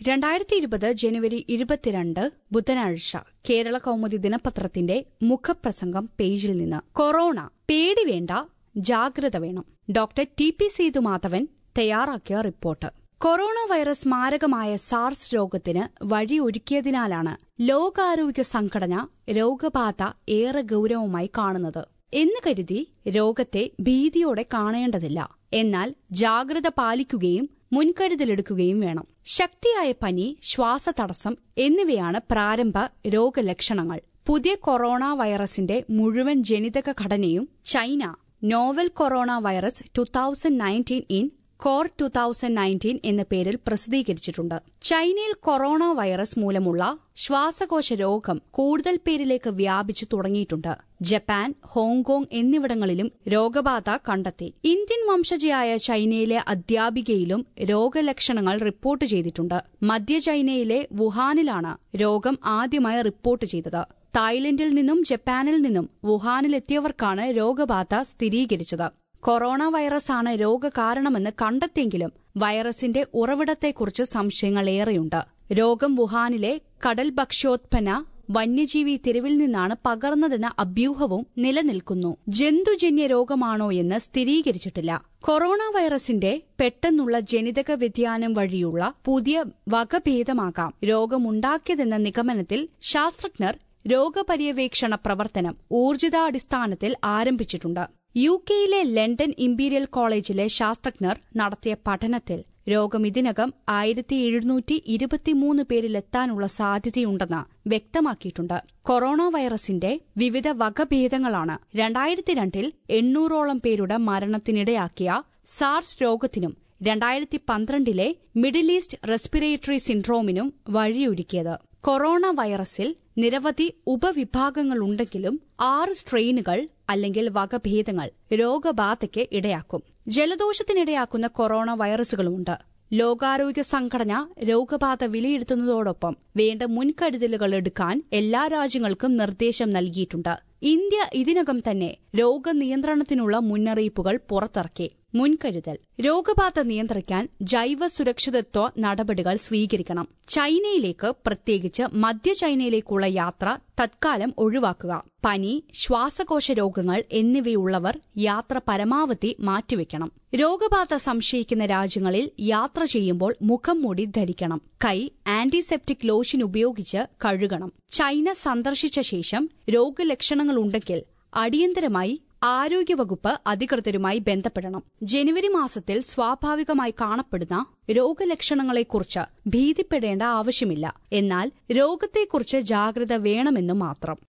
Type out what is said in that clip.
രണ്ടായിരത്തി ഇരുപത് ജനുവരി ഇരുപത്തിരണ്ട് ബുധനാഴ്ച കേരള കൗമുദി ദിനപത്രത്തിന്റെ മുഖപ്രസംഗം പേജിൽ നിന്ന് കൊറോണ പേടി വേണ്ട ജാഗ്രത വേണം ഡോക്ടർ ടി പി സേതുമാധവൻ തയ്യാറാക്കിയ റിപ്പോർട്ട് കൊറോണ വൈറസ് മാരകമായ സാർസ് രോഗത്തിന് വഴിയൊരുക്കിയതിനാലാണ് ലോകാരോഗ്യ സംഘടന രോഗബാധ ഏറെ ഗൌരവമായി കാണുന്നത് എന്ന് കരുതി രോഗത്തെ ഭീതിയോടെ കാണേണ്ടതില്ല എന്നാൽ ജാഗ്രത പാലിക്കുകയും മുൻകരുതലെടുക്കുകയും വേണം ശക്തിയായ പനി ശ്വാസതടസ്സം എന്നിവയാണ് പ്രാരംഭ രോഗലക്ഷണങ്ങൾ പുതിയ കൊറോണ വൈറസിന്റെ മുഴുവൻ ജനിതക ഘടനയും China novel corona virus two thousand nineteen nCoV two thousand nineteen എന്ന പേരിൽ പ്രസിദ്ധീകരിച്ചിട്ടുണ്ട് ചൈനയിൽ കൊറോണ വൈറസ് മൂലമുള്ള ശ്വാസകോശ രോഗം കൂടുതൽ പേരിലേക്ക് വ്യാപിച്ചു തുടങ്ങിയിട്ടുണ്ട് ജപ്പാൻ ഹോങ്കോങ് എന്നിവിടങ്ങളിലും രോഗബാധ കണ്ടെത്തി ഇന്ത്യൻ വംശജയായ ചൈനയിലെ അധ്യാപികയിലും രോഗലക്ഷണങ്ങൾ റിപ്പോർട്ട് ചെയ്തിട്ടുണ്ട് മധ്യ ചൈനയിലെ വുഹാനിലാണ് രോഗം ആദ്യമായി റിപ്പോർട്ട് ചെയ്തത് തായ്ലൻഡിൽ നിന്നും ജപ്പാനിൽ നിന്നും വുഹാനിലെത്തിയവർക്കാണ് രോഗബാധ സ്ഥിരീകരിച്ചത് കൊറോണ വൈറസാണ് രോഗകാരണമെന്ന് കണ്ടെത്തിയെങ്കിലും വൈറസിന്റെ ഉറവിടത്തെക്കുറിച്ച് സംശയങ്ങൾ ഏറെയുണ്ട് രോഗം വുഹാനിലെ കടൽ ഭക്ഷ്യോത്പന്ന വന്യജീവി തെരുവിൽ നിന്നാണ് പകർന്നതെന്ന അഭ്യൂഹവും നിലനിൽക്കുന്നു ജന്തുജന്യ രോഗമാണോ എന്ന് സ്ഥിരീകരിച്ചിട്ടില്ല കൊറോണ വൈറസിന്റെ പെട്ടെന്നുള്ള ജനിതക വ്യതിയാനം വഴിയുള്ള പുതിയ വകഭേദമാകാം രോഗമുണ്ടാക്കിയതെന്ന നിഗമനത്തിൽ ശാസ്ത്രജ്ഞർ രോഗപര്യവേക്ഷണ പ്രവർത്തനം ഊർജിതാടിസ്ഥാനത്തിൽ ആരംഭിച്ചിട്ടുണ്ട് യു കെയിലെ ലണ്ടൻ ഇമ്പീരിയൽ കോളേജിലെ ശാസ്ത്രജ്ഞർ നടത്തിയ പഠനത്തിൽ രോഗം ഇതിനകം ആയിരത്തി എഴുന്നൂറ്റി ഇരുപത്തിമൂന്ന് പേരിലെത്താനുള്ള സാധ്യതയുണ്ടെന്ന് വ്യക്തമാക്കിയിട്ടുണ്ട് കൊറോണ വൈറസിന്റെ വിവിധ വകഭേദങ്ങളാണ് രണ്ടായിരത്തി രണ്ടിൽ എണ്ണൂറോളം പേരുടെ മരണത്തിനിടയാക്കിയ സാർസ് രോഗത്തിനും രണ്ടായിരത്തി പന്ത്രണ്ടിലെ മിഡിൽ ഈസ്റ്റ് റെസ്പിറേറ്ററി സിൻഡ്രോമിനും വഴിയൊരുക്കിയത് കൊറോണ വൈറസിൽ നിരവധി ഉപവിഭാഗങ്ങളുണ്ടെങ്കിലും ആറ് സ്ട്രെയിനുകൾ അല്ലെങ്കിൽ വകഭേദങ്ങൾ രോഗബാധയ്ക്ക് ഇടയാക്കും ജലദോഷത്തിനിടയാക്കുന്ന കൊറോണ വൈറസുകളുമുണ്ട് ലോകാരോഗ്യ സംഘടന രോഗബാധ വിലയിരുത്തുന്നതോടൊപ്പം വേണ്ട മുൻകരുതലുകൾ എടുക്കാൻ എല്ലാ രാജ്യങ്ങൾക്കും നിർദ്ദേശം നൽകിയിട്ടുണ്ട് ഇന്ത്യ ഇതിനകം തന്നെ രോഗനിയന്ത്രണത്തിനുള്ള മുന്നറിയിപ്പുകൾ പുറത്തിറക്കി മുൻകരുതൽ രോഗബാധ നിയന്ത്രിക്കാൻ ജൈവ സുരക്ഷിതത്വ നടപടികൾ സ്വീകരിക്കണം ചൈനയിലേക്ക് പ്രത്യേകിച്ച് മധ്യ ചൈനയിലേക്കുള്ള യാത്ര തത്കാലം ഒഴിവാക്കുക പനി ശ്വാസകോശ രോഗങ്ങൾ എന്നിവയുള്ളവർ യാത്ര പരമാവധി മാറ്റിവെക്കണം രോഗബാധ സംശയിക്കുന്ന രാജ്യങ്ങളിൽ യാത്ര ചെയ്യുമ്പോൾ മുഖം മൂടി ധരിക്കണം കൈ ആന്റിസെപ്റ്റിക് ലോഷൻ ഉപയോഗിച്ച് കഴുകണം ചൈന സന്ദർശിച്ച ശേഷം രോഗലക്ഷണങ്ങളുണ്ടെങ്കിൽ അടിയന്തരമായി ആരോഗ്യവകുപ്പ് അധികൃതരുമായി ബന്ധപ്പെടണം ജനുവരി മാസത്തിൽ സ്വാഭാവികമായി കാണപ്പെടുന്ന രോഗലക്ഷണങ്ങളെക്കുറിച്ച് ഭീതിപ്പെടേണ്ട ആവശ്യമില്ല എന്നാൽ രോഗത്തെക്കുറിച്ച് ജാഗ്രത വേണമെന്നു മാത്രം